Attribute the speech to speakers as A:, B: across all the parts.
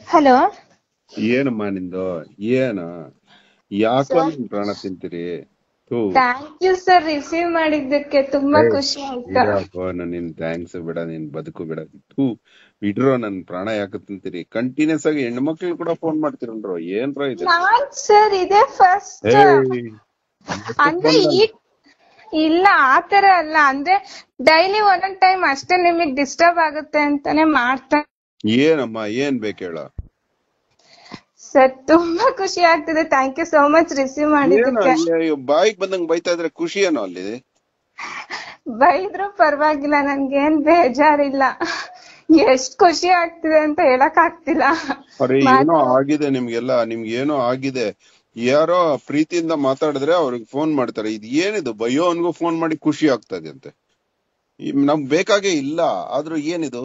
A: Hello
B: ಏನಮ್ಮ ನಿಂದು ಏನ ಯಾಕೋ ನಿನ್ ಪ್ರಾಣ ತಿಂತೀರಿ ಥೂ
A: ಥ್ಯಾಂಕ್ ಯು ಸರ್ ರಿಸೀವ್ ಮಾಡಿದ್ದಕ್ಕೆ ತುಂಬಾ
B: ಏ,
A: ಖುಷಿ ಆಯ್ತು
B: ಇರಪ್ಪ ನಿನ್ ಥ್ಯಾಂಕ್ಸ್ ಬಿಡ ನಿನ್ ಬದುಕು ಬಿಡ ಥೂ ಇಡ್ರೋ ನನ್ ಪ್ರಾಣ ಯಾಕೆ ತಿಂತೀರಿ ಕಂಟಿನ್ಯೂಸ್ ಆಗಿ ಹೆಣ್ಮಕ್ಳು ಕೂಡ ಫೋನ್ ಮಾಡ್ತಿರಲ್ರೋ ಏನ್ರೋ ಇದು
A: ನಾನ್ ಸರ್ ಇದೇ ಫಸ್ಟ್
B: ಏಯ್,
A: ಅಂದ್ರೆ ಈ ಇಲ್ಲ ಆತರ ಅಲ್ಲ ಅಂದ್ರೆ ಡೈಲಿ ಒಂದೊಂದ್ ಟೈಮ್ ಅಷ್ಟೇ ನಿಮಗ್ ಡಿಸ್ಟರ್ಬ್ ಆಗುತ್ತೆ ಅಂತಾನೆ ಮಾಡ್ತಾ
B: ಏನಮ್ಮ ಏನ್ ಬೇಕು ಹೇಳ
A: ಸರ್ ತುಂಬಾ ಖುಷಿ ಆಗ್ತಿದೆ thank you so much receive
B: ಏನು
A: ಮಾಡಿದ್ದಕ್ಕೆ
B: ಬಾಯಿಗೆ ಬಂದಂಗ್ ಬೈತಾ ಇದ್ರೆ ಖುಷಿ ಏನೋ ಅಲ್ಲಿ
A: ಬೈದ್ರು ಪರವಾಗಿಲ್ಲ ನನ್ಗೇನ್ ಬೇಜಾರಿಲ್ಲ ಎಷ್ಟ್ ಖುಷಿ ಆಗ್ತಿದೆ ಅಂತ ಹೇಳಕ್ ಆಗ್ತಿಲ್ಲ
B: ಅರೆ ಏನೋ ಆಗಿದೆ ನಿಮ್ಗೆಲ್ಲ ನಿಮ್ಗೆ ಏನೋ ಆಗಿದೆ ಯಾರೋ ಪ್ರೀತಿಯಿಂದ ಮಾತಾಡಿದ್ರೆ ಅವ್ರಿಗೆ ಫೋನ್ ಮಾಡ್ತಾರೆ ಇದು ಏನಿದು ಬಯ್ಯೋನ್ಗೂ ಫೋನ್ ಮಾಡಿ ಖುಷಿ ಆಗ್ತದೆ ಅಂತೆ ಈ ನಮ್ಗ್ ಬೇಕಾಗೇ ಇಲ್ಲ ಆದ್ರೂ ಏನಿದು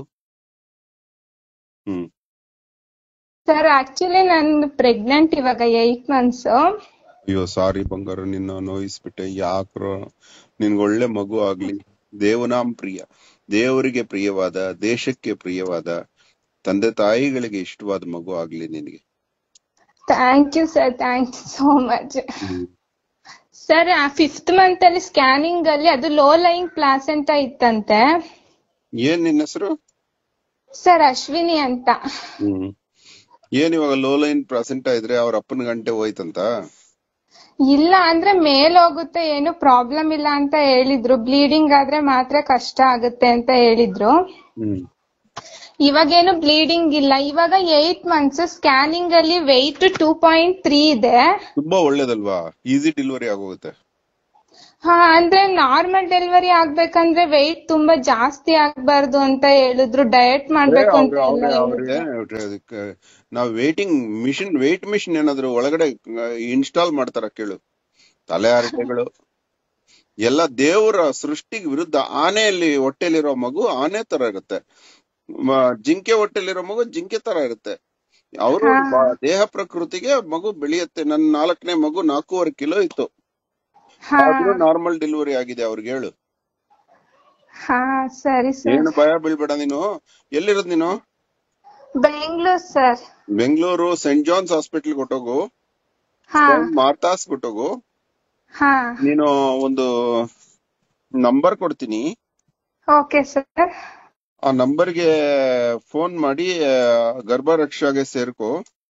B: ಹ್ಮ್
A: ಸರ್ ಆಕ್ಚುಲಿ ನನ್ ಪ್ರೆಗ್ನೆಂಟ್ ಇವಾಗ ಏಟ್ ಮಂತ್ಸ್
B: ಅಯ್ಯೋ ಸಾರಿ ಬಂಗಾರ ನಿನ್ನ ನೋಯಿಸ್ಬಿಟ್ಟೆ ಯಾಕ್ರೋ ನಿನ್ಗೆ ಒಳ್ಳೆ ಮಗು ಆಗ್ಲಿ ದೇವನಾಂ ಪ್ರಿಯ ದೇವರಿಗೆ ಪ್ರಿಯವಾದ ದೇಶಕ್ಕೆ ಪ್ರಿಯವಾದ ತಂದೆ ತಾಯಿಗಳಿಗೆ ಇಷ್ಟವಾದ ಮಗು ಆಗ್ಲಿ ನಿನಗೆ
A: thank you sir thank you so much sir fifth month ಅಲ್ಲಿ ಸ್ಕ್ಯಾನಿಂಗ್ ಅಲ್ಲಿ ಅದು ಲೋ ಲೈಂಗ್ ಪ್ಲಾಸ್ ಅಂತ ಇತ್ತಂತೆ
B: ಏನ್ ನಿನ್ನ ಹೆಸರು
A: ಸರ್ ಅಶ್ವಿನಿ ಅಂತ
B: ಹ್ಮ್ ಏನ್ ಇವಾಗ ಲೋ ಲೈನ್ ಪ್ರೆಸೆಂಟ್ ಇದ್ರೆ ಅವ್ರ ಅಪ್ಪನ ಗಂಟೆ ಹೋಯ್ತಂತ
A: ಇಲ್ಲ ಅಂದ್ರೆ ಮೇಲ್ ಹೋಗುತ್ತೆ ಏನು ಪ್ರಾಬ್ಲಮ್ ಇಲ್ಲ ಅಂತ ಹೇಳಿದ್ರು ಬ್ಲೀಡಿಂಗ್ ಆದ್ರೆ ಮಾತ್ರ ಕಷ್ಟ ಆಗುತ್ತೆ ಅಂತ ಹೇಳಿದ್ರು
B: ಹ್ಮ್
A: ಇವಾಗೇನು ಬ್ಲೀಡಿಂಗ್ ಇಲ್ಲ ಇವಾಗ ಏಟ್ ಮಂತ್ಸ್ ಸ್ಕ್ಯಾನಿಂಗ್ ಅಲ್ಲಿ ವೆಯ್ಟ್ ಟೂ ಪಾಯಿಂಟ್ ತ್ರೀ ಇದೆ
B: ತುಂಬಾ ಒಳ್ಳೇದಲ್ವಾ ಈಸಿ ಡೆಲಿವರಿ ಆಗೋಗುತ್ತೆ
A: ಹಾ ಅಂದ್ರೆ ನಾರ್ಮಲ್ ಡೆಲಿವರಿ ಆಗ್ಬೇಕಂದ್ರೆ ವೆಯ್ಟ್ ತುಂಬಾ ಜಾಸ್ತಿ ಆಗ್ಬಾರ್ದು ಅಂತ ಹೇಳಿದ್ರು ಡಯಟ್ ಮಾಡ್ಬೇಕು ಅಂತ ಎಲ್ಲ ಹೇಳಿದ್ರು
B: ನಾವ್ ವೇಟಿಂಗ್ ಮಿಷಿನ್ ವೇಟ್ ಮಿಷಿನ್ ಏನಾದ್ರು ಒಳಗಡೆ ಇನ್ಸ್ಟಾಲ್ ಮಾಡ್ತಾರ ಕೇಳು ತಲೆ ಹರಟೆಗಳು ಎಲ್ಲ ದೇವರ ಸೃಷ್ಟಿಗೆ ವಿರುದ್ಧ ಆನೆಯಲ್ಲಿ ಹೊಟ್ಟೆಲಿರೋ ಮಗು ಆನೆ ತರ ಇರುತ್ತೆ ಮ- ಜಿಂಕೆ ಹೊಟ್ಟೆಲಿರೋ ಮಗು ಜಿಂಕೆ ತರ ಇರುತ್ತೆ ಅವರು ದೇಹ ಪ್ರಕೃತಿಗೆ ಮಗು ಬೆಳೆಯುತ್ತೆ ನನ್ ನಾಲ್ಕನೇ ಮಗು ನಾಲ್ಕೂವರೆ ಕಿಲೋ ಇತ್ತು
A: ಹಾ
B: ಆದ್ರೂ ನಾರ್ಮಲ್ ಡೆಲಿವರಿ ಆಗಿದೆ ಅವ್ರಿಗೆ ಹೇಳು
A: ಹಾ ಸರಿ ಸರ್
B: ಏನು ಭಯ ಬೀಳ್ಬೇಡ ನೀನು ಎಲ್ಲಿರೋದ್ ನೀನು
A: Bengaluru sir
B: Bengaluru saint John's hospital ಕೊಟ್ಟೋಗು
A: ಹಾ
B: ಮಾರ್ತಾಸ್ ಕೊಟ್ಟೋಗು
A: ಹಾ
B: ನೀನು ಒಂದು ನಂಬರ್ ಕೊಡ್ತೀನಿ
A: ಓಕೆ ಸರ್
B: ಆ ನಂಬರ್ಗೆ ಫೋನ್ ಮಾಡಿ ಆ, ಗರ್ಭರಕ್ಷಾಗೆ ಸೇರ್ಕೋ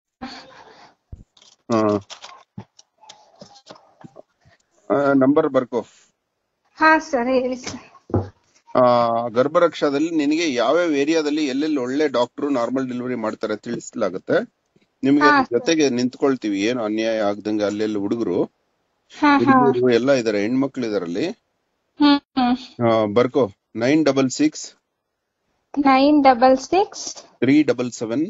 B: ನಂಬರ್ ಬರ್ಕೋ
A: ಹಾ ಸರ್ ಹೇಳಿ ಸರ್
B: ಆ ಗರ್ಭರಕ್ಷಾದಲ್ಲಿ ನಿನಗೆ ಯಾವ್ಯಾವ ಏರಿಯಾದಲ್ಲಿ ಎಲ್ಲೆಲ್ಲಿ ಒಳ್ಳೆ ಡಾಕ್ಟರ್ ನಾರ್ಮಲ್ ಡೆಲಿವರಿ ಮಾಡ್ತಾರೆ ತಿಳಿಸಲಾಗುತ್ತೆ ನಿಮ್ಗೆ
A: ಹಾ,
B: ಅದ್ರ ಜೊತೆಗೆ ನಿಂತ್ಕೊಳ್ತೀವಿ ಏನು ಅನ್ಯಾಯ ಆಗ್ದಂಗೆ ಅಲ್ಲೆಲ್ಲಿ ಹುಡುಗರು
A: ಹಾ ಹಾ
B: ಹುಡುಗರು ಎಲ್ಲ ಇದಾರೆ ಹೆಣ್ಮಕ್ಳು ಇದಾರಲ್ಲಿ
A: ಹ್ಮ್ ಹ್ಮ್
B: ಆ, ಬರ್ಕೋ nine double six
A: nine double six
B: three double seven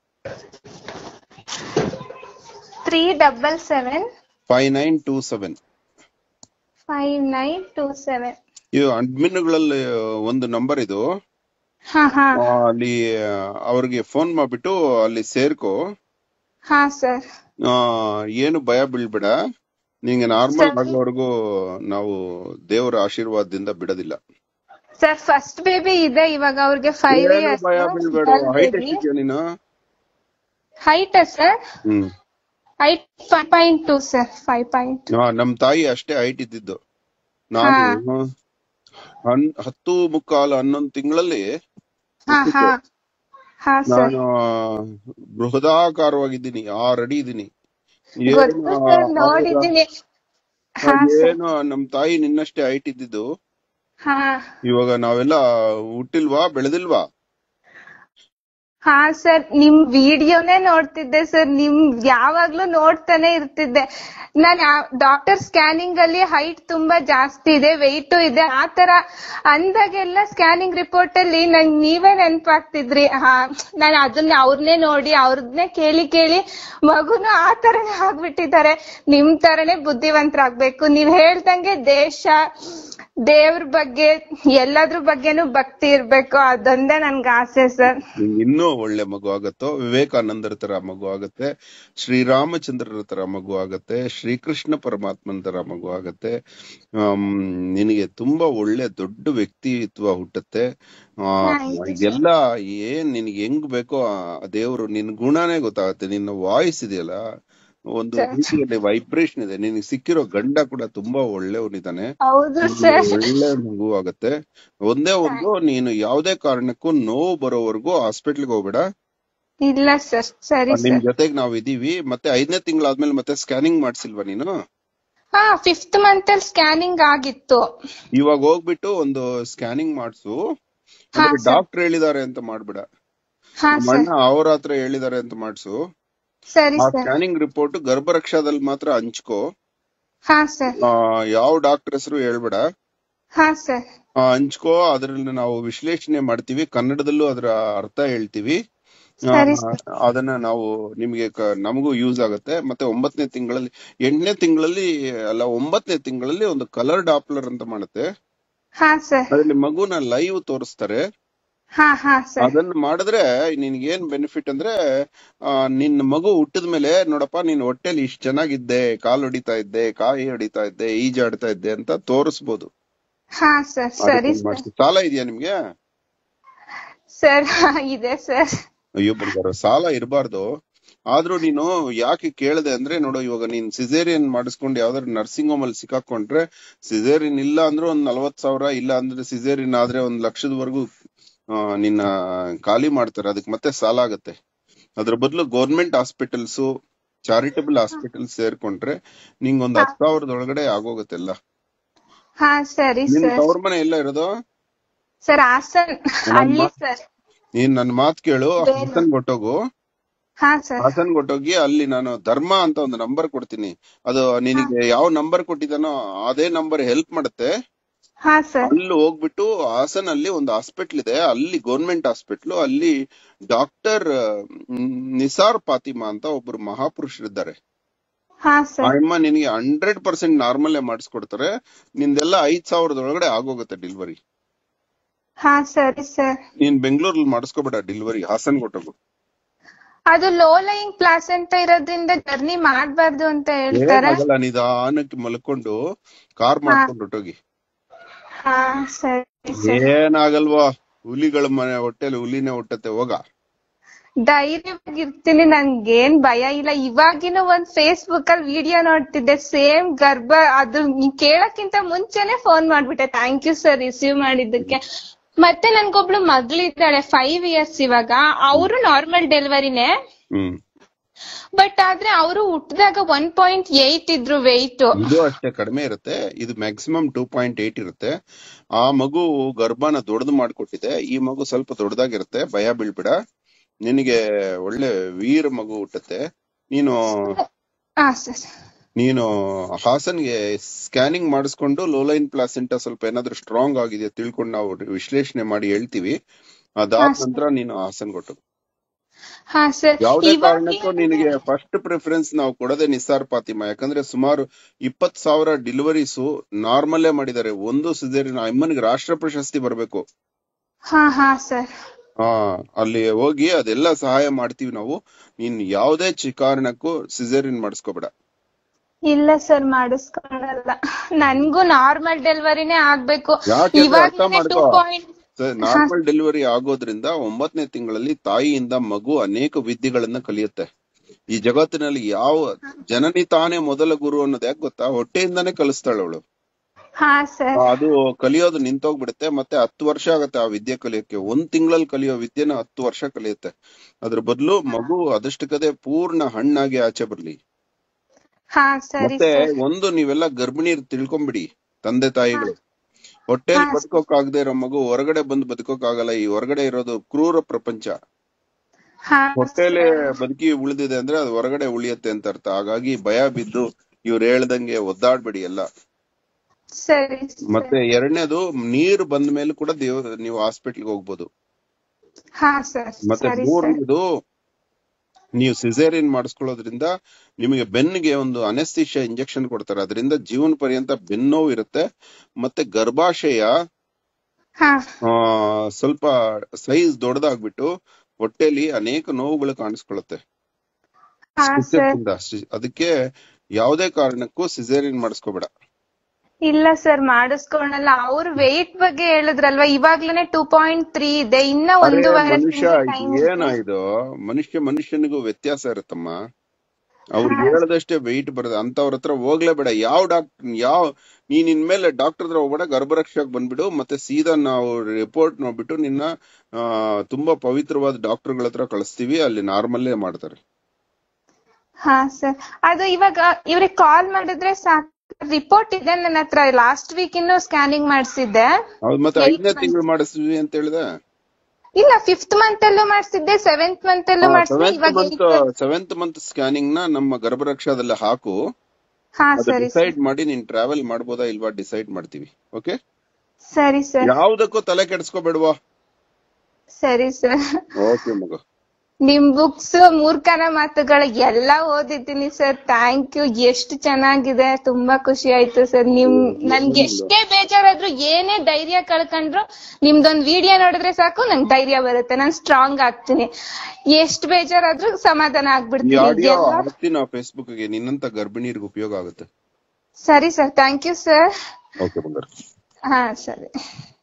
A: three double seven
B: five nine two seven
A: five nine two seven
B: ಇದು ಅಡ್ಮಿನ್ಗಳಲ್ಲಿ ಒಂದು ನಂಬರ್ ಇದು
A: ಹಾ ಹಾ
B: ಆ, ಅಲ್ಲಿ ಆ, ಅವ್ರಿಗೆ ಫೋನ್ ಮಾಡ್ಬಿಟ್ಟು ಅಲ್ಲಿ ಸೇರ್ಕೋ
A: ಹಾ ಸರ್
B: ಆ, ಏನು ಭಯ ಬೀಳ್ಬೇಡ ನಿಂಗೆ ನಾರ್ಮಲ್ ಆಗೋವರೆಗೂ ನಾವು ದೇವರ ಆಶೀರ್ವಾದದಿಂದ ಬಿಡೋದಿಲ್ಲ
A: ಸರ್ ಫಸ್ಟ್ ಬೇಬಿ ಇದೆ ಇವಾಗ ಅವ್ರಿಗೆ ಫೈವ್
B: ಏನು
A: ಇಯರ್ಸ್
B: ಭಯ ಬೀಳ್ಬೇಡ ಹೈಟ್ ಎಷ್ಟಿದ್ಯಾ ನೀನು
A: height sir
B: hmm
A: height five point two sir five point
B: ಆ, ನಮ್ ತಾಯಿ ಅಷ್ಟೇ ಹೈಟ್ ಇದ್ದಿದ್ದು ನಾನು ಹನ್ ಹತ್ತು ಮುಕ್ಕಾಲು ಹನ್ನೊಂದು ತಿಂಗಳಲ್ಲಿ
A: ಹಾ ಹಾ ಹಾ ಸರ್
B: ನಾನು ಬೃಹದಾಕಾರವಾಗಿದ್ದೀನಿ ಆರ್ ಅಡಿ ಇದ್ದೀನಿ ಏನು
A: ಗೊತ್ತು ಸರ್ ನೋಡಿದ್ದೀನಿ ಹಾ ಸರ್
B: ಏನು ನಮ್ ತಾಯಿ ನಿನ್ನಷ್ಟೇ ಹೈಟ್ ಇದ್ದಿದ್ದು
A: ಹಾ
B: ಇವಾಗ ನಾವೆಲ್ಲ ಹುಟ್ಟಿಲ್ವಾ ಬೆಳೆದಿಲ್ವಾ
A: ಹಾ ಸರ್ ನಿಮ್ ವಿಡಿಯೋನೇ ನೋಡ್ತಿದ್ದೆ ಸರ್ ನಿಮ್ ಯಾವಾಗ್ಲೂ ನೋಡ್ತಾನೆ ಇರ್ತಿದ್ದೆ ನಾನ್ ಡಾಕ್ಟರ್ ಸ್ಕ್ಯಾನಿಂಗ್ ಅಲ್ಲಿ ಹೈಟ್ ತುಂಬಾ ಜಾಸ್ತಿ ಇದೆ ವೆಯ್ಟ್ ಇದೆ ಆತರ ಅಂದಾಗೆಲ್ಲ ಸ್ಕ್ಯಾನಿಂಗ್ ರಿಪೋರ್ಟ್ ಅಲ್ಲಿ ನನ್ ನೀವೇ ನೆನ್ಪಾಗ್ತಿದ್ರಿ ಹಾ ನಾನು ಅದನ್ನ ಅವ್ರನ್ನೇ ನೋಡಿ ಅವ್ರನ್ನೇ ಕೇಳಿ ಕೇಳಿ ಮಗುನು ಆ ತರನೇ ಆಗ್ಬಿಟ್ಟಿದ್ದಾರೆ ನಿಮ್ ತರನೇ ಬುದ್ಧಿವಂತರಾಗ್ಬೇಕು ನೀವ್ ಹೇಳ್ದಂಗೆ ದೇಶ ದೇವ್ರ ಬಗ್ಗೆ ಎಲ್ಲದ್ರ ಬಗ್ಗೆನೂ ಭಕ್ತಿ ಇರ್ಬೇಕು ಅದೊಂದೇ ನನ್ಗೆ ಆಸೆ ಸರ್
B: ನಿಂಗೆ ಇನ್ನೂ ಒಳ್ಳೆ ಮಗು ಆಗತ್ತೋ ವಿವೇಕಾನಂದರ ತರ ಮಗು ಆಗತ್ತೆ ಶ್ರೀರಾಮಚಂದ್ರರ ತರ ಮಗು ಆಗತ್ತೆ ಶ್ರೀಕೃಷ್ಣ ಪರಮಾತ್ಮನ ತರ ಮಗು ಆಗತ್ತೆ ಆಮ್, ನಿನಗೆ ತುಂಬಾ ಒಳ್ಳೆ ದೊಡ್ಡ ವ್ಯಕ್ತಿತ್ವ ಹುಟ್ಟತ್ತೆ ಆ,
A: Thank you, sir.
B: ಎಲ್ಲ ಏನ್ ನಿನಗೆ ಹೆಂಗ್ ಬೇಕೋ ಆ ದೇವ್ರು ನಿನ್ ಗುಣನೇ ಗೊತ್ತಾಗತ್ತೆ ನಿನ್ನ ವಾಯ್ಸ್ ಇದೆಯಲ್ಲ ಒಂದು
A: Sir.
B: ರೀತಿಯಲ್ಲಿ ವೈಬ್ರೇಷನ್ ಇದೆ ನಿನಗೆ ಸಿಕ್ಕಿರೋ ಗಂಡ ಕೂಡ ತುಂಬಾ ಒಳ್ಳೆಯವನಿದ್ದಾನೆ
A: ಹೌದು
B: ನಿನ್ಗೆ
A: ಸರ್
B: ಒಳ್ಳೆ ಮಗು ಆಗತ್ತೆ ಒಂದೇ ಒಂದು ನೀನು ಯಾವ್ದೇ ಕಾರಣಕ್ಕೂ ನೋವು ಬರೋವರೆಗೂ ಹಾಸ್ಪಿಟ್ಲ್ಗೆ ಹೋಗ್ಬೇಡ
A: ಇಲ್ಲ ಸರ್ ಸರಿ
B: ನಿಮ್
A: ಸರ್
B: ಜೊತೆಗ್ ನಾವ್ ಇದೀವಿ ಮತ್ತೆ ಐದನೇ ತಿಂಗಳಾದ್ಮೇಲೆ ಮತ್ತೆ ಸ್ಕ್ಯಾನಿಂಗ್ ಮಾಡ್ಸಿಲ್ವಾ ನೀನು
A: ಹಾ ಫಿಫ್ತ್ ಮಂತ್ ಅಲ್ಲಿ ಸ್ಕ್ಯಾನಿಂಗ್ ಆಗಿತ್ತು
B: ಇವಾಗ ಹೋಗ್ಬಿಟ್ಟು ಒಂದು ಸ್ಕ್ಯಾನಿಂಗ್ ಮಾಡ್ಸು
A: ಹಾ,
B: ಅಂದ್ರೆ
A: sir.
B: ಡಾಕ್ಟರ್ ಹೇಳಿದಾರೆ ಅಂತ ಮಾಡ್ಬೇಡ
A: ಹಾ
B: ನಮ್ಮ
A: ಸರ್
B: ಅಣ್ಣ ಅವ್ರ ಹತ್ರ ಹೇಳಿದಾರೆ ಅಂತ ಮಾಡ್ಸು
A: ಸರಿ
B: ಆ
A: ಸರ್
B: ಸ್ಕ್ಯಾನಿಂಗ್ ರಿಪೋರ್ಟ್ ಗರ್ಭರಕ್ಷಾದಲ್ಲಿ ಮಾತ್ರ ಹಂಚ್ಕೋ
A: ಹಾ ಸರ್
B: ಆ, ಯಾವ ಡಾಕ್ಟರ್ ಹೆಸರು ಹೇಳ್ಬೇಡ
A: ಹಾ ಸರ್
B: ಆ, ಹಂಚ್ಕೋ ಅದ್ರಲ್ಲಿ ನಾವು ವಿಶ್ಲೇಷಣೆ ಮಾಡ್ತೀವಿ ಕನ್ನಡದಲ್ಲೂ ಅದರ ಅರ್ಥ ಹೇಳ್ತೀವಿ ಆ,
A: ಸರಿ ಸರ್
B: ಅದನ್ನ ನಾವು ನಿಮ್ಗೆ ಕ- ನಮಗೂ ಯೂಸ್ ಆಗುತ್ತೆ ಮತ್ತೆ ಒಂಬತ್ತನೇ ತಿಂಗಳಲ್ಲಿ ಎಂಟನೇ ತಿಂಗಳಲ್ಲಿ ಅಲ್ಲ ಒಂಬತ್ತನೇ ತಿಂಗಳಲ್ಲಿ ಒಂದು ಕಲರ್ ಡಾಪ್ಲರ್ ಅಂತ ಮಾಡುತ್ತೆ
A: ಹಾ ಸರ್
B: ಅದ್ರಲ್ಲಿ ಮಗುನ ಲೈವ್ ತೋರಿಸ್ತಾರೆ
A: ಹಾ ಹಾ ಸರ್
B: ಅದನ್ನ ಮಾಡಿದ್ರೆ ನಿನ್ಗೆ ಏನ್ ಬೆನಿಫಿಟ್ ಅಂದ್ರೆ ಆ, ನಿನ್ನ ಮಗು ಹುಟ್ಟಿದ ಮೇಲೆ ನೋಡಪ್ಪ ನೀನ್ ಹೊಟ್ಟೆಲಿ ಇಷ್ಟ ಚೆನ್ನಾಗಿದ್ದೆ ಕಾಲ್ ಹೊಡಿತಾ ಇದ್ದೆ ಕಾಯಿ ಹೊಡಿತಾ ಇದ್ದೆ ಈಜಾಡ್ತಾ ಇದ್ದೆ ಅಂತ ತೋರಿಸ್ಬೋದು
A: ಹಾ ಸರ್ ಸರಿ
B: ಅದಕ್ಕೊಂದ್
A: ಸರ್
B: ಮಾಡ್ಸಿ. ಸಾಲ ಇದೆಯಾ ನಿಮ್ಗೆ
A: ಸರ್ ಇದೆ ಸರ್
B: ಅಯ್ಯೋ ಬಂಗಾರ ಸಾಲ ಇರಬಾರ್ದು ಆದ್ರೂ ನೀನು ಯಾಕೆ ಕೇಳದೆ ಅಂದ್ರೆ ನೋಡು ಇವಾಗ ನೀನ್ ಸಿಸೇರಿಯನ್ ಮಾಡಿಸ್ಕೊಂಡು ಯಾವ್ದಾದ್ರು ನರ್ಸಿಂಗ್ ಹೋಮ್ ಅಲ್ಲಿ ಸಿಕ್ಕಾಕೊಂಡ್ರೆ ಸಿಸೇರಿಯನ್ ಇಲ್ಲ ಅಂದ್ರೆ ಒಂದ್ ನಲ್ವತ್ ಸಾವಿರ ಇಲ್ಲ ಅಂದ್ರೆ ಸಿಸೇರಿಯನ್ ಆದ್ರೆ ಒಂದ್ ಲಕ್ಷದವರೆಗೂ ಆ, ನಿನ್ನ ಖಾಲಿ ಮಾಡ್ತಾರೆ ಅದಕ್ಕೆ ಮತ್ತೆ ಸಾಲ ಆಗತ್ತೆ ಅದ್ರ ಬದಲು ಗೌರ್ಮೆಂಟ್ ಹಾಸ್ಪಿಟಲ್ಸ್ ಚಾರಿಟಬಲ್ ಹಾಸ್ಪಿಟಲ್ ಸೇರ್ಕೊಂಡ್ರೆ ನಿಂಗ್ ಒಂದ್ ಹತ್ತು ಸಾವಿರದ ಒಳಗಡೆ ಆಗೋಗತ್ತೆಲ್ಲ
A: ಹಾ ಸರಿ
B: ನಿನ್
A: ಸರ್
B: ತವ್ರ ಮನೆ ಎಲ್ಲ ಇರೋದು
A: ಸರ್ ಹಾಸನ್ ಹಳ್ಳಿ
B: ನಮ್ಮ-
A: ಸರ್
B: ನೀನ್ ನನ್ ಮಾತ್ ಕೇಳು
A: ಬೇರೆ.
B: ಹಾಸನ್ ಕೊಟ್ಟೋಗು
A: ಹಾ ಸರ್
B: ಹಾಸನ್ ಕೊಟ್ಟೋಗಿ ಅಲ್ಲಿ ನಾನು ಧರ್ಮ ಅಂತ ಒಂದು ನಂಬರ್ ಕೊಡ್ತೀನಿ ಅದು ನಿನಗೆ ಯಾವ ನಂಬರ್ ಕೊಟ್ಟಿದ್ದಾನೋ ಅದೇ ನಂಬರ್ ಹೆಲ್ಪ್ ಮಾಡುತ್ತೆ
A: ಹಾ ಸರ್
B: ಅಲ್ಲಿ ಹೋಗ್ಬಿಟ್ಟು ಹಾಸನ್ ಅಲ್ಲಿ ಒಂದು ಹಾಸ್ಪಿಟ್ಲ್ ಇದೆ ಅಲ್ಲಿ ಗೌರ್ಮೆಂಟ್ ಹಾಸ್ಪಿಟ್ಲ್ ಅಲ್ಲಿ ಡಾಕ್ಟರ್ ನಿಸಾರ್ ಫಾತಿಮಾ ಅಂತ ಒಬ್ರು ಮಹಾಪುರುಷರಿದ್ದಾರೆ
A: ಹಾ ಸರ್
B: ಅಮ್ಮ ನಿನಗೆ ಹಂಡ್ರೆಡ್ ಪರ್ಸೆಂಟ್ ನಾರ್ಮಲ್ ಮಾಡಿಸ್ಕೊಡ್ತಾರೆ ನಿಂದೆಲ್ಲ ಐದ್ ಸಾವಿರದ ಒಳಗಡೆ ಆಗೋಗುತ್ತೆ ಡೆಲಿವರಿ
A: ಹಾ ಸರಿ ಸರ್
B: ನೀನ್ ಬೆಂಗಳೂರಲ್ಲಿ ಮಾಡಿಸ್ಕೋಬೇಡ ಡೆಲಿವರಿ ಹಾಸನ್ ಕೊಟ್ಟೋಗು
A: ಅದು ಲೋ ಲೈಯಿಂಗ್ ಪ್ಲಾಸೆಂಟ ಇರೋದ್ರಿಂದ ಜರ್ನಿ ಮಾಡ್ಬಾರ್ದು ಅಂತ ಹೇಳ್ತಾರೆ
B: ಏನಾಗಲ್ಲ ನಿಧಾನಕ್ಕೆ ಮಲ್ಕೊಂಡು ಕಾರ್ ಮಾಡ್ಕೊಂಡು ಹೊಟ್ಟೋಗಿ
A: ಹಾ ಸರಿ ಸರ್
B: ಏನಾಗಲ್ವಾ ಹುಲಿಗಳ ಮನೆ ಹೊಟ್ಟೆಲಿ ಹುಲಿನೇ ಹುಟ್ಟತ್ತೆ ಹೋಗ
A: ಧೈರ್ಯವಾಗಿರ್ತೀನಿ ನನ್ಗೇನ್ ಭಯ ಇಲ್ಲ ಇವಾಗಿನ ಒಂದ್ ಫೇಸ್ಬುಕ್ ಅಲ್ಲಿ ವಿಡಿಯೋ ನೋಡ್ತಿದ್ದೆ ಸೇಮ್ ಗರ್ಭ ಅದು ನೀವ್ ಕೇಳಕ್ಕಿಂತ ಮುಂಚೆನೆ ಫೋನ್ ಮಾಡ್ಬಿಟ್ಟೆ ಥ್ಯಾಂಕ್ ಯು ಸರ್ ರಿಸೀವ್ ಮಾಡಿದ್ದಕ್ಕೆ ಮತ್ತೆ ನನ್ಗೊಬ್ಳು ಮಗಳಿದ್ದಾಳೆ ಫೈವ್ ಇಯರ್ಸ್ ಇವಾಗ ಅವರು ನಾರ್ಮಲ್ ಡೆಲಿವರಿನೇ
B: ಹ್ಮ್
A: ಬಟ್ ಆದ್ರೆ ಅವರು ಹುಟ್ಟಿದಾಗ ಒನ್ ಪಾಯಿಂಟ್ ಏಟ್ ಇದ್ರು ವೆಯ್ಟ್
B: ಇದು ಅಷ್ಟೇ ಕಡಿಮೆ ಇರುತ್ತೆ ಇದು ಮ್ಯಾಕ್ಸಿಮಮ್ ಟೂ ಪಾಯಿಂಟ್ ಏಟ್ ಇರುತ್ತೆ ಆ ಮಗು ಗರ್ಭನ ದೊಡ್ಡದು ಮಾಡ್ಕೊಟ್ಟಿದೆ ಈ ಮಗು ಸ್ವಲ್ಪ ದೊಡ್ಡದಾಗಿರುತ್ತೆ ಭಯ ಬೀಳ್ಬೇಡ ನಿನಗೆ ಒಳ್ಳೆ ವೀರ ಮಗು ಹುಟ್ಟತ್ತೆ ನೀನು
A: ಹಾ ಸರ್
B: ನೀನು ಹಾಸನ್ಗೆ ಸ್ಕ್ಯಾನಿಂಗ್ ಮಾಡಿಸ್ಕೊಂಡು ಲೋಲೈನ್ ಪ್ಲಾಸೆಂಟಾ ಸ್ವಲ್ಪ ಏನಾದ್ರೂ ಸ್ಟ್ರಾಂಗ್ ಆಗಿದೆ ತಿಳ್ಕೊಂಡು ನಾವು ವಿಶ್ಲೇಷಣೆ ಮಾಡಿ ಹೇಳ್ತೀವಿ ಅದಾದ
A: ಹಾ, ಸರ್.
B: ನಂತರ ನೀನು ಹಾಸನ್ ಕೊಟ್ಟು
A: ಹಾ ಸರ್
B: ಯಾವುದೇ
A: ಇವಾಗ
B: ಕಾರಣಕ್ಕೂ ನಿನಗೆ ಫಸ್ಟ್ ಪ್ರಿಫರೆನ್ಸ್ ನಾವು ಕೊಡದೆ ನಿಸಾರ್ ಫಾತಿಮಾ ಯಾಕಂದ್ರೆ ಸುಮಾರು ಇಪ್ಪತ್ ಸಾವಿರ ಡೆಲಿವರೀಸ್ ನಾರ್ಮಲ್ಲೇ ಮಾಡಿದ್ದಾರೆ ಒಂದು ಸಿಸೇರಿಯನ್ ಅಮ್ಮನಿಗೆ ರಾಷ್ಟ್ರ ಪ್ರಶಸ್ತಿ ಬರಬೇಕು
A: ಹಾ ಹಾ ಸರ್
B: ಆ ಅಲ್ಲಿ ಹೋಗಿ ಅದೆಲ್ಲ ಸಹಾಯ ಮಾಡ್ತೀವಿ ನಾವು ನೀನ್ ಯಾವುದೇ ಚಿ- ಕಾರಣಕ್ಕೂ ಸಿಸೇರಿಯನ್ ಮಾಡಿಸ್ಕೋಬೇಡ
A: ಇಲ್ಲ ಸರ್ ಮಾಡಿಸ್ಕೊಳಲ್ಲ ನನ್ಗೂ ನಾರ್ಮಲ್ ಡೆಲಿವರಿನೇ ಆಗ್ಬೇಕು
B: ಯಾಕೆ ಅಂದ್ರೆ ಅರ್ಥ
A: ಇವಾಗ
B: ಮಾಡ್ಕೋ.
A: ಟೂ ಪಾಯಿಂಟ್
B: ನಾರ್ಮಲ್ ಡೆಲಿವರಿ ಆಗೋದ್ರಿಂದ ಒಂಬತ್ತನೇ ತಿಂಗಳಲ್ಲಿ ತಾಯಿಯಿಂದ ಮಗು ಅನೇಕ ವಿದ್ಯೆಗಳನ್ನ ಕಲಿಯುತ್ತೆ ಈ ಜಗತ್ತಿನಲ್ಲಿ ಯಾವ ಜನನಿ ತಾನೇ ಮೊದಲ ಗುರು ಅನ್ನೋದು ಯಾಕೆ ಗೊತ್ತಾ ಹೊಟ್ಟೆಯಿಂದಾನೇ ಕಲಿಸ್ತಾಳೆ ಅವಳು
A: ಹಾ ಸರ್
B: ಅದು ಕಲಿಯೋದು ನಿಂತೋಗ್ಬಿಡುತ್ತೆ ಮತ್ತೆ ಹತ್ತು ವರ್ಷ ಆಗತ್ತೆ ಆ ವಿದ್ಯೆ ಕಲಿಯೋಕೆ ಒಂದ್ ತಿಂಗಳಲ್ಲಿ ಕಲಿಯೋ ವಿದ್ಯೆನ ಹತ್ತು ವರ್ಷ ಕಲಿಯುತ್ತೆ ಅದ್ರ ಬದಲು ಮಗು ಅದಷ್ಟಕ್ಕದೆ ಪೂರ್ಣ ಹಣ್ಣಾಗಿ ಆಚೆ ಬರ್ಲಿ
A: ಹಾ ಸರಿ
B: ಮತ್ತೆ
A: ಸರ್
B: ಒಂದು ನೀವೆಲ್ಲ ಗರ್ಭಿಣಿಯರು ತಿಳ್ಕೊಂಬಿಡಿ ತಂದೆ ತಾಯಿಗಳು ಹೊಟ್ಟೆಲಿ
A: ಹಾ.
B: ಬದುಕೋಕ್ ಆಗದೆ ಇರೋ ಮಗು ಹೊರಗಡೆ ಬಂದು ಬದುಕೋಕ್ ಆಗಲ್ಲ ಈ ಹೊರಗಡೆ ಇರೋದು ಕ್ರೂರ ಪ್ರಪಂಚ
A: ಹಾ
B: ಹೊಟ್ಟೆಲೆ ಬದುಕಿ ಉಳಿದಿದೆ ಅಂದ್ರೆ ಅದು ಹೊರಗಡೆ ಉಳಿಯತ್ತೆ ಅಂತ ಅರ್ಥ ಹಾಗಾಗಿ ಭಯ ಬಿದ್ದು ಇವ್ರು ಹೇಳ್ದಂಗೆ ಒದ್ದಾಡ್ಬೇಡಿ ಎಲ್ಲ
A: ಸರಿ
B: ಮತ್ತೆ ಎರಡನೇದು ನೀರು ಬಂದ ಮೇಲೆ ಕೂಡ ದೇವ್ ನೀವು ಹಾಸ್ಪಿಟ್ಲ್ಗೆ ಹೋಗ್ಬೋದು
A: ಹಾ ಸರ್
B: ಮತ್ತೆ
A: ಸರಿ ಸರ್
B: ಮೂರನೇದು ನೀವು ಸಿಸೇರಿಯನ್ ಮಾಡಿಸ್ಕೊಳ್ಳೋದ್ರಿಂದ ನಿಮಗೆ ಬೆನ್ನಿಗೆ ಒಂದು ಅನೆಸ್ತಿಷ ಇಂಜೆಕ್ಷನ್ ಕೊಡ್ತಾರೆ ಅದರಿಂದ ಜೀವನ ಪರ್ಯಂತ ಬೆನ್ನೋವು ಇರುತ್ತೆ ಮತ್ತೆ ಗರ್ಭಾಶಯ
A: ಹಾ
B: ಆ, ಸ್ವಲ್ಪ ಸೈಜ್ ದೊಡ್ಡದಾಗ್ಬಿಟ್ಟು ಹೊಟ್ಟೆಲಿ ಅನೇಕ ನೋವುಗಳು ಕಾಣಿಸ್ಕೊಳ್ಳುತ್ತೆ
A: ಹಾ
B: Stitches
A: ಸರ್
B: ಇಂದ. ಸಿ- ಅದಕ್ಕೆ ಯಾವುದೇ ಕಾರಣಕ್ಕೂ ಸಿಸೇರಿಯನ್ ಮಾಡಿಸ್ಕೋಬೇಡ
A: ಇಲ್ಲ ಸರ್ ಮಾಡಿಸ್ಕೊಳಲ್ಲ ಅವ್ರ ವೆಯ್ಟ್ ಬಗ್ಗೆ ಹೇಳಿದ್ರಲ್ವಾ ಇವಾಗ್ಲೇನೆ ಟೂ ಪಾಯಿಂಟ್ ತ್ರೀ ಇದೆ ಇನ್ನ
B: ಅರೆ
A: ಒಂದೂವರೆ
B: ಮನುಷ್ಯ
A: ಟೈಮ್
B: ಏನ ಇದು ಮನುಷ್ಯ ಮನುಷ್ಯನಿಗೂ ವ್ಯತ್ಯಾಸ ಇರುತ್ತಮ್ಮ ಅವ್ರು ಹೇಳದಷ್ಟೇ ವೆಯ್ಟ್ ಬರುತ್ತೆ ಅಂತವ್ರ ಹತ್ರ ಹೋಗ್ಲೇಬೇಡ ಯಾವ ಡಾಕ್ಟರ್ ಯಾವ ನೀನ್ ಇನ್ಮೇಲೆ ಡಾಕ್ಟರ್ ಹತ್ರ ಹೋಗ್ಬೇಡ ಗರ್ಭರಕ್ಷಕ್ ಬಂದ್ಬಿಡು ಮತ್ತೆ ಸೀದಾ ನಾವು ರಿಪೋರ್ಟ್ ನೋಡ್ಬಿಟ್ಟು ನಿನ್ನ ಆ, ತುಂಬಾ ಪವಿತ್ರವಾದ ಡಾಕ್ಟರ್ಗಳ ಹತ್ರ ಕಳಿಸ್ತೀವಿ ಅಲ್ಲಿ ನಾರ್ಮಲ್ಲೇ ಮಾಡ್ತಾರೆ
A: ಹಾ ಸರ್ ಅದು ಇವಾಗ ಇವ್ರಿಗೆ ಕಾಲ್ ಮಾಡಿದ್ರೆ ಸಾಕು ರಿಪೋರ್ಟ್ ಇದೆ ನನ್ನ ಹತ್ರ ಲಾಸ್ಟ್ ವೀಕ್ ಇನ್ನು ಸ್ಕ್ಯಾನಿಂಗ್ ಮಾಡಿಸಿದ್ದೆ
B: ಹೌದು ಮತ್ತೆ
A: Eight
B: ಐದನೇ
A: months.
B: ತಿಂಗಳು ಮಾಡಿಸ್ತೀವಿ ಅಂತ ಹೇಳಿದೆ
A: ಇಲ್ಲ ಫಿಫ್ತ್ ಮಂತ್ ಅಲ್ಲೂ ಮಾಡಿಸಿದ್ದೆ ಸೆವೆಂತ್ ಮಂತ್ ಅಲ್ಲೂ ಮಾಡಿಸಿದ್ದೆ
B: ಸೆವೆಂತ್
A: ಇವಾಗ
B: ಮಂತ್ ಸೆವೆಂತ್ ಮಂತ್ ಸ್ಕ್ಯಾನಿಂಗ್ ನ ನಮ್ಮ ಗರ್ಭರಕ್ಷಾದಲ್ಲಿ ಹಾಕು
A: ಹಾ
B: ಅದು
A: ಸರಿ ಸರ್
B: ಡಿಸೈಡ್ ಮಾಡಿ ನೀನ್ ಟ್ರಾವೆಲ್ ಮಾಡ್ಬೋದಾ ಇಲ್ವಾ ಡಿಸೈಡ್ ಮಾಡ್ತೀವಿ ಓಕೆ
A: ಸರಿ ಸರ್
B: ಯಾವ್ದಕ್ಕೂ ತಲೆ ಕೆಡಿಸ್ಕೋಬೇಡ್ವಾ
A: ಸರಿ ಸರ್
B: ಓಕೆ ಮಗು
A: ನಿಮ್ ಬುಕ್ಸ್ ಮೂರ್ಖನ ಮಾತುಗಳು ಎಲ್ಲ ಓದಿದ್ದೀನಿ ಸರ್ ಥ್ಯಾಂಕ್ ಯು ಎಷ್ಟು ಚೆನ್ನಾಗಿದೆ ತುಂಬಾ ಖುಷಿ ಆಯ್ತು ಸರ್ ನಿಮ್ ನನ್ಗೆ ಎಷ್ಟೇ ಬೇಜಾರಾದ್ರು ಏನೇ ಧೈರ್ಯ ಕಳ್ಕೊಂಡ್ರು ನಿಮ್ದೊಂದ್ ವಿಡಿಯೋ ನೋಡಿದ್ರೆ ಸಾಕು ನಂಗೆ ಧೈರ್ಯ ಬರುತ್ತೆ ನಾನ್ ಸ್ಟ್ರಾಂಗ್ ಆಗ್ತೀನಿ ಎಷ್ಟ್ ಬೇಜಾರಾದ್ರೂ ಸಮಾಧಾನ
B: ಈ
A: ಆಗ್ಬಿಡ್ತೀನಿ
B: ಆಡಿಯೋ
A: ಎಲ್ಲ
B: ಹಾಕ್ತೀನಿ ಫೇಸ್ಬುಕ್ ಗೆ ನಿನ್ನಂತ ಗರ್ಭಿಣಿಯರಿಗೆ ಉಪಯೋಗ ಆಗುತ್ತೆ
A: ಸರಿ sir thank you sir
B: okay ಬಂಗಾರ
A: ಹಾ ಸರಿ